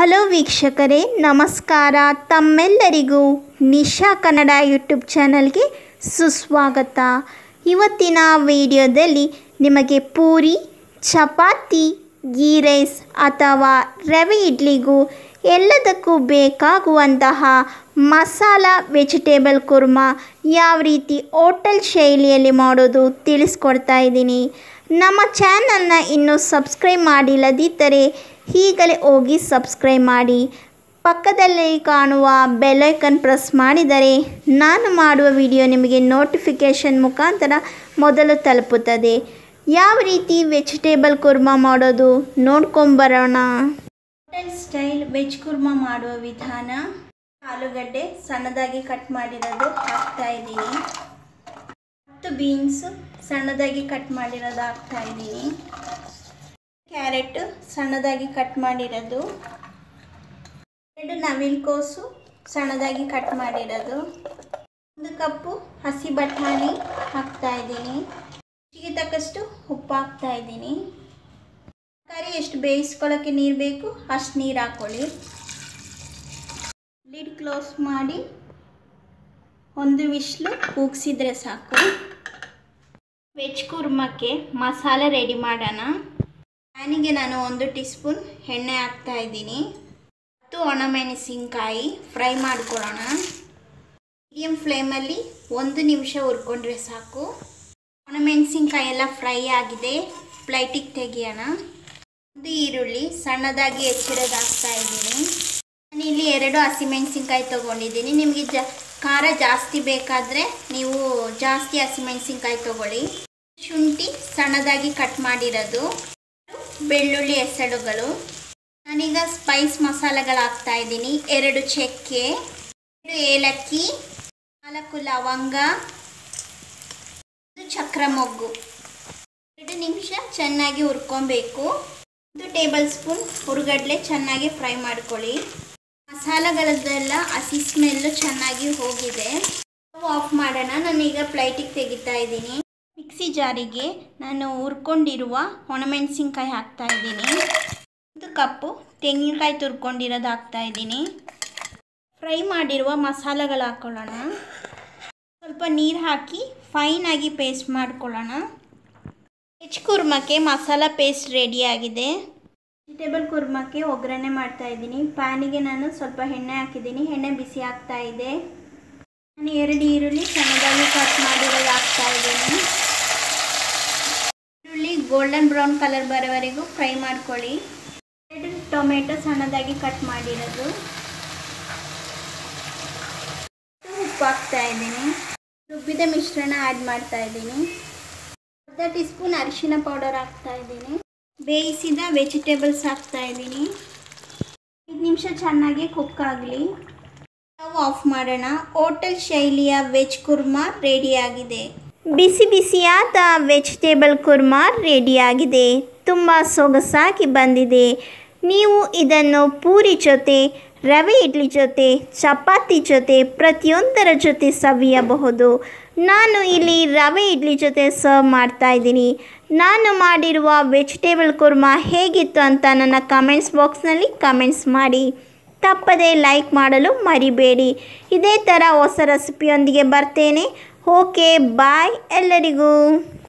hello ವೀಕ್ಷಕರೇ ನಮಸ್ಕಾರ ತಮ್ಮೆಲ್ಲರಿಗೂ ನಿಶಾ ಕನ್ನಡ ಯೂಟ್ಯೂಬ್ ಚಾನಲ್ಗೆ ಸುಸ್ವಾಗತ ಇವತ್ತಿನ ವಿಡಿಯೋದಲ್ಲಿ ನಿಮಗೆ ಪೂರಿ ಚಪಾತಿ ಗೀ ರೈಸ್ ಅಥವಾ ರವೆ ಇಡ್ಲಿಗೂ ಎಲ್ಲದಕ್ಕೂ ಬೇಕಾಗುವಂತಹ ಮಸಾಲ ವೆಜಿಟೇಬಲ್ ಕುರ್ಮಾ ಯಾವ ರೀತಿ ಹೋಟೆಲ್ ಶೈಲಿಯಲ್ಲಿ ಮಾಡೋದು ತಿಳಿಸ್ಕೊಡ್ತಾ ಇದ್ದೀನಿ ನಮ್ಮ ಚಾನಲ್ನ ಇನ್ನೂ ಸಬ್ಸ್ಕ್ರೈಬ್ ಮಾಡಿಲ್ಲದಿದ್ದರೆ ಈಗಲೇ ಹೋಗಿ ಸಬ್ಸ್ಕ್ರೈಬ್ ಮಾಡಿ ಪಕ್ಕದಲ್ಲಿ ಕಾಣುವ ಬೆಲ್ಲೈಕನ್ ಪ್ರೆಸ್ ಮಾಡಿದರೆ ನಾನು ಮಾಡುವ ವಿಡಿಯೋ ನಿಮಗೆ ನೋಟಿಫಿಕೇಷನ್ ಮುಖಾಂತರ ಮೊದಲು ತಲುಪುತ್ತದೆ ಯಾವ ರೀತಿ ವೆಜಿಟೇಬಲ್ ಕುರ್ಮಾ ಮಾಡೋದು ನೋಡ್ಕೊಂಬರೋಣ ಹೋಟೆಲ್ ಸ್ಟೈಲ್ ವೆಜ್ ಕುರ್ಮಾ ಮಾಡುವ ವಿಧಾನ ಆಲೂಗಡ್ಡೆ ಸಣ್ಣದಾಗಿ ಕಟ್ ಮಾಡಿರೋದು ಹಾಕ್ತಾ ಇದ್ದೀನಿ ಹತ್ತು ಬೀನ್ಸ್ ಸಣ್ಣದಾಗಿ ಕಟ್ ಮಾಡಿರೋದು ಹಾಕ್ತಾ ಇದ್ದೀನಿ ಕ್ಯಾರೆಟ್ ಸಣ್ಣದಾಗಿ ಕಟ್ ಮಾಡಿರೋದು ಎರಡು ನವಿಲ್ಕೋಸು ಸಣ್ಣದಾಗಿ ಕಟ್ ಮಾಡಿರೋದು ಒಂದು ಕಪ್ಪು ಹಸಿ ಬಟಾಣಿ ಹಾಕ್ತಾ ಇದ್ದೀನಿ ರುಚಿಗೆ ತಕ್ಕಷ್ಟು ಉಪ್ಪು ಹಾಕ್ತಾ ಇದ್ದೀನಿ ತರಕಾರಿ ಎಷ್ಟು ಬೇಯಿಸ್ಕೊಳ್ಳೋಕ್ಕೆ ನೀರು ಬೇಕು ಅಷ್ಟು ನೀರು ಹಾಕ್ಕೊಳ್ಳಿ ಲಿಡ್ ಕ್ಲೋಸ್ ಮಾಡಿ ಒಂದು ವಿಶ್ಲು ಕೂಗಿಸಿದ್ರೆ ಸಾಕು ವೆಜ್ ಕುರ್ಮಕ್ಕೆ ಮಸಾಲೆ ರೆಡಿ ಮಾಡೋಣ ಪ್ಯಾನಿಗೆ ನಾನು ಒಂದು ಟೀ ಸ್ಪೂನ್ ಎಣ್ಣೆ ಹಾಕ್ತಾ ಇದ್ದೀನಿ ಹತ್ತು ಒಣಮೆಣಸಿನ್ಕಾಯಿ ಫ್ರೈ ಮಾಡ್ಕೊಳ್ಳೋಣ ಮೀಡಿಯಮ್ ಫ್ಲೇಮಲ್ಲಿ ಒಂದು ನಿಮಿಷ ಹುರ್ಕೊಂಡ್ರೆ ಸಾಕು ಒಣಮೆಣಸಿನ್ಕಾಯಿ ಎಲ್ಲ ಫ್ರೈ ಆಗಿದೆ ಪ್ಲೇಟಿಗೆ ತೆಗಿಯೋಣ ಒಂದು ಈರುಳ್ಳಿ ಸಣ್ಣದಾಗಿ ಹೆಚ್ಚಿರೋದು ಹಾಕ್ತಾ ಇದ್ದೀನಿ ನಾನು ಇಲ್ಲಿ ಎರಡು ಹಸಿಮೆಣಸಿನ್ಕಾಯಿ ತೊಗೊಂಡಿದ್ದೀನಿ ನಿಮಗೆ ಜ ಖಾರ ಜಾಸ್ತಿ ಬೇಕಾದರೆ ನೀವು ಜಾಸ್ತಿ ಹಸಿಮೆಣಸಿನ್ಕಾಯಿ ತೊಗೊಳ್ಳಿ ಶುಂಠಿ ಸಣ್ಣದಾಗಿ ಕಟ್ ಮಾಡಿರೋದು ಬೆಳ್ಳುಳ್ಳಿ ಎಸಳುಗಳು ನಾನೀಗ ಸ್ಪೈಸ್ ಮಸಾಲೆಗಳು ಹಾಕ್ತಾ ಇದ್ದೀನಿ ಎರಡು ಚಕ್ಕೆ ಎರಡು ಏಲಕ್ಕಿ ನಾಲ್ಕು ಲವಂಗ ಒಂದು ಚಕ್ರ ಮೊಗ್ಗು ಎರಡು ನಿಮಿಷ ಚೆನ್ನಾಗಿ ಹುರ್ಕೊಬೇಕು ಒಂದು ಟೇಬಲ್ ಸ್ಪೂನ್ ಹುರುಗಡ್ಲೆ ಚೆನ್ನಾಗಿ ಫ್ರೈ ಮಾಡ್ಕೊಳ್ಳಿ ಮಸಾಲೆಗಳದ್ದೆಲ್ಲ ಹಸಿ ಸ್ಮೆಲ್ಲು ಚೆನ್ನಾಗಿ ಹೋಗಿದೆ ಆಫ್ ಮಾಡೋಣ ನಾನೀಗ ಪ್ಲೇಟಿಗೆ ತೆಗಿತಾ ಇದ್ದೀನಿ ಮಿಕ್ಸಿ ಜಾರಿಗೆ ನಾನು ಹುರ್ಕೊಂಡಿರುವ ಒಣಮೆಣಸಿನ್ಕಾಯಿ ಹಾಕ್ತಾ ಇದ್ದೀನಿ ಒಂದು ಕಪ್ಪು ತೆಂಗಿನಕಾಯಿ ತುರ್ಕೊಂಡಿರೋದು ಹಾಕ್ತಾ ಇದ್ದೀನಿ ಫ್ರೈ ಮಾಡಿರುವ ಮಸಾಲೆಗಳು ಹಾಕ್ಕೊಳ್ಳೋಣ ಸ್ವಲ್ಪ ನೀರು ಹಾಕಿ ಫೈನಾಗಿ ಪೇಸ್ಟ್ ಮಾಡ್ಕೊಳ್ಳೋಣ ವೆಜ್ ಕುರ್ಮಕ್ಕೆ ಮಸಾಲ ಪೇಸ್ಟ್ ರೆಡಿಯಾಗಿದೆ ವೆಜಿಟೇಬಲ್ ಕುರ್ಮಕ್ಕೆ ಒಗ್ಗರಣೆ ಮಾಡ್ತಾ ಇದ್ದೀನಿ ಪ್ಯಾನಿಗೆ ನಾನು ಸ್ವಲ್ಪ ಎಣ್ಣೆ ಹಾಕಿದ್ದೀನಿ ಎಣ್ಣೆ ಬಿಸಿ ಆಗ್ತಾ ಇದೆ ನಾನು ಎರಡು ಈರುಳ್ಳಿ ಸಣ್ಣದಾಗಿ ಕಟ್ ಮಾಡಿರೋದು ಹಾಕ್ತಾ ಇದ್ದೀನಿ ಈರುಳ್ಳಿ ಗೋಲ್ಡನ್ ಬ್ರೌನ್ ಕಲರ್ ಬರೋವರೆಗೂ ಫ್ರೈ ಮಾಡ್ಕೊಳ್ಳಿ ಎರಡು ಟೊಮೆಟೊ ಸಣ್ಣದಾಗಿ ಕಟ್ ಮಾಡಿರೋದು ಉಪ್ಪು ಹಾಕ್ತಾ ಇದ್ದೀನಿ ರುಬ್ಬಿದ ಮಿಶ್ರಣ ಆ್ಯಡ್ ಮಾಡ್ತಾ ಇದ್ದೀನಿ ಅರ್ಧ ಟೀ ಸ್ಪೂನ್ ಅರಿಶಿನ ಪೌಡರ್ ಹಾಕ್ತಾ ಇದ್ದೀನಿ ಬೇಯಿಸಿದ ವೆಜಿಟೇಬಲ್ಸ್ ಹಾಕ್ತಾ ಇದ್ದೀನಿ ಐದು ನಿಮಿಷ ಚೆನ್ನಾಗಿ ಕುಕ್ ಆಗಲಿ ನಾವು ಆಫ್ ಮಾಡೋಣ ಹೋಟೆಲ್ ಶೈಲಿಯ ವೆಜ್ ಕುರ್ಮಾ ರೆಡಿಯಾಗಿದೆ ಬಿಸಿ ಬಿಸಿಯಾದ ವೆಜಿಟೇಬಲ್ ಕುರ್ಮಾ ರೆಡಿಯಾಗಿದೆ ತುಂಬ ಸೊಗಸಾಗಿ ಬಂದಿದೆ ನೀವು ಇದನ್ನು ಪೂರಿ ಜೊತೆ ರವೆ ಇಡ್ಲಿ ಜೊತೆ ಚಪಾತಿ ಜೊತೆ ಪ್ರತಿಯೊಂದರ ಜೊತೆ ಸವಿಯಬಹುದು ನಾನು ಇಲ್ಲಿ ರವೆ ಇಡ್ಲಿ ಜೊತೆ ಸರ್ವ್ ಮಾಡ್ತಾ ಇದ್ದೀನಿ ನಾನು ಮಾಡಿರುವ ವೆಜಿಟೇಬಲ್ ಕುರ್ಮಾ ಹೇಗಿತ್ತು ಅಂತ ನನ್ನ ಕಮೆಂಟ್ಸ್ ಬಾಕ್ಸ್ನಲ್ಲಿ ಕಮೆಂಟ್ಸ್ ಮಾಡಿ ತಪ್ಪದೆ ಲೈಕ್ ಮಾಡಲು ಮರಿಬೇಡಿ ಇದೇ ಥರ ಹೊಸ ರೆಸಿಪಿಯೊಂದಿಗೆ ಬರ್ತೇನೆ ಓಕೆ ಬಾಯ್ ಎಲ್ಲರಿಗೂ